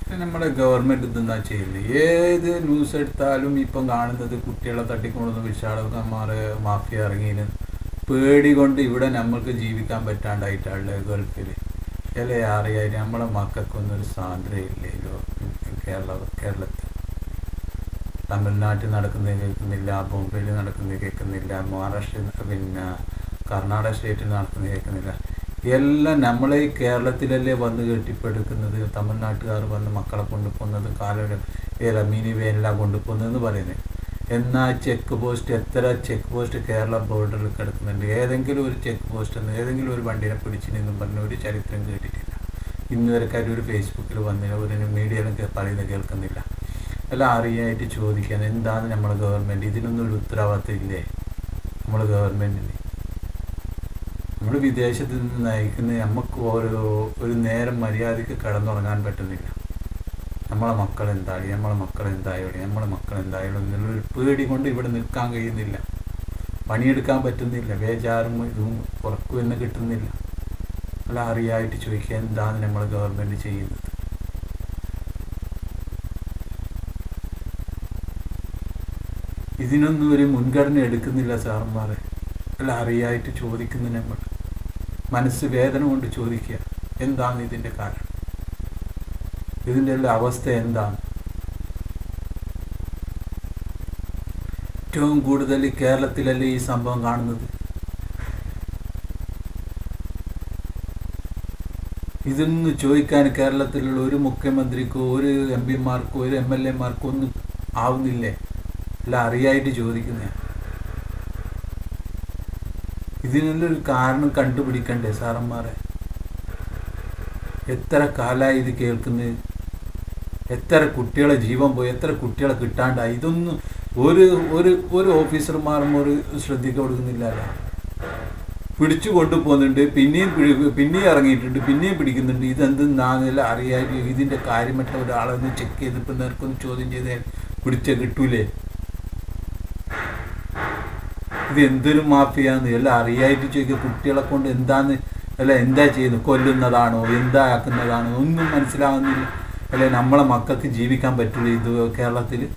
നമ്മുടെ ഗവൺമെൻറ് ഇതെന്നാ ചെയ്യുന്നത് ഏത് ന്യൂസ് എടുത്താലും ഇപ്പം കാണുന്നത് കുട്ടികളെ തട്ടിക്കൊണ്ടുവന്ന് വിശാലന്മാർ മാഫിയ ഇറങ്ങിന് പേടി കൊണ്ട് ഇവിടെ നമ്മൾക്ക് ജീവിക്കാൻ പറ്റാണ്ടായിട്ടാണ് ഗൾഫിൽ അല്ലേ അറിയായി നമ്മളെ മക്കൾക്കൊന്നും ഒരു സ്വാതന്ത്ര്യമില്ലല്ലോ കേരള കേരളത്തിൽ തമിഴ്നാട്ടിൽ നടക്കുന്നത് കേൾക്കുന്നില്ല ബോംബെയിൽ നടക്കുന്നത് കേൾക്കുന്നില്ല മഹാരാഷ്ട്ര പിന്നെ കർണാടക സ്റ്റേറ്റിൽ നടക്കുന്നത് കേൾക്കുന്നില്ല എല്ലാം നമ്മളെ ഈ കേരളത്തിലല്ലേ വന്ന് കെട്ടിപ്പടുക്കുന്നത് തമിഴ്നാട്ടുകാർ വന്ന് മക്കളെ കൊണ്ടുപോകുന്നത് കാലം ഏല മിനി വേനെല്ലാം കൊണ്ടുപോകുന്നതെന്ന് പറയുന്നത് എന്നാൽ ചെക്ക് പോസ്റ്റ് എത്ര ചെക്ക് പോസ്റ്റ് കേരള ബോർഡറിൽ കിടക്കുന്നുണ്ട് ഏതെങ്കിലും ഒരു ചെക്ക് പോസ്റ്റ് എന്ന് ഏതെങ്കിലും ഒരു വണ്ടിനെ പിടിച്ചിനെന്നും പറഞ്ഞ ഒരു ചരിത്രം കേട്ടിട്ടില്ല ഇന്ന് വരെക്കാരും ഒരു ഫേസ്ബുക്കിൽ വന്നില്ല ഒരു മീഡിയയിലും കേ- പറയുന്നത് കേൾക്കുന്നില്ല എല്ലാം അറിയായിട്ട് ചോദിക്കാൻ എന്താണ് നമ്മുടെ ഗവൺമെൻറ് ഇതിനൊന്നും ഒരു ഉത്തരവാദിത്തം ഇല്ലേ നമ്മുടെ ഗവൺമെൻറ്റിന് നമ്മൾ വിദേശത്ത് നിന്ന് നയിക്കുന്ന നമുക്ക് ഓരോ ഒരു നേരം മര്യാദയ്ക്ക് കിടന്നുറങ്ങാൻ പറ്റുന്നില്ല നമ്മളെ മക്കൾ എന്തായി നമ്മളെ മക്കൾ എന്തായോടെ നമ്മളെ മക്കൾ എന്തായാലും എന്നുള്ളൊരു പേടി കൊണ്ട് ഇവിടെ നിൽക്കാൻ കഴിയുന്നില്ല പണിയെടുക്കാൻ പറ്റുന്നില്ല ബേജാറും ഇതും ഉറക്കും എന്ന് കിട്ടുന്നില്ല അല്ല അറിയായിട്ട് ചോദിക്കുക എന്താണ് നമ്മൾ ഗവൺമെൻറ് ചെയ്യുന്നത് ഇതിനൊന്നും ഒരു മുൻഗണന എടുക്കുന്നില്ല സാറന്മാരെ അല്ല അറിയായിട്ട് ചോദിക്കുന്നു നമ്മൾ മനസ്സ് വേദന കൊണ്ട് ചോദിക്കുക എന്താണ് ഇതിൻ്റെ കാരണം ഇതിൻ്റെ എല്ലാം അവസ്ഥ എന്താണ് ഏറ്റവും കൂടുതൽ കേരളത്തിലല്ലേ ഈ സംഭവം കാണുന്നത് ഇതൊന്നും ചോദിക്കാൻ കേരളത്തിലുള്ള ഒരു മുഖ്യമന്ത്രിക്കോ ഒരു എം പിമാർക്കോ ഒരു എം എൽ എമാർക്കോ ഒന്നും ആവുന്നില്ലേ അല്ല അറിയായിട്ട് ചോദിക്കുന്നേ ഇതിനെല്ലൊരു കാരണം കണ്ടുപിടിക്കണ്ടേ സാറന്മാരെ എത്ര കാലമായി ഇത് കേൾക്കുന്നത് എത്ര കുട്ടികളെ ജീവൻ പോയി എത്ര കുട്ടികളെ കിട്ടാണ്ടായി ഇതൊന്നും ഒരു ഒരു ഒരു ഓഫീസർമാരും ഒരു ശ്രദ്ധിക്ക കൊടുക്കുന്നില്ലല്ലോ പിടിച്ചു കൊണ്ടുപോകുന്നുണ്ട് പിന്നെയും പിടി- പിന്നെയും ഇറങ്ങിയിട്ടുണ്ട് പിന്നെയും പിടിക്കുന്നുണ്ട് ഇതെന്തെന്നാന്നില്ല അറിയാൻ ഇതിൻ്റെ കാര്യമറ്റ ഒരാളൊന്ന് ചെക്ക് ചെയ്തിപ്പോൾ നേർക്കൊന്ന് ചോദ്യം ചെയ്താൽ പിടിച്ച കിട്ടൂലേ ഇത് എന്തൊരു മാഫിയാന്ന് എല്ലാം അറിയായിട്ട് ചോദിക്കുക കുട്ടികളെ കൊണ്ട് എന്താന്ന് അല്ല എന്താ ചെയ്യുന്നത് കൊല്ലുന്നതാണോ എന്താ ആക്കുന്നതാണോ ഒന്നും മനസ്സിലാവുന്നില്ല അല്ലെ നമ്മളെ മക്കൾക്ക് ജീവിക്കാൻ പറ്റില്ല ഇത് കേരളത്തിൽ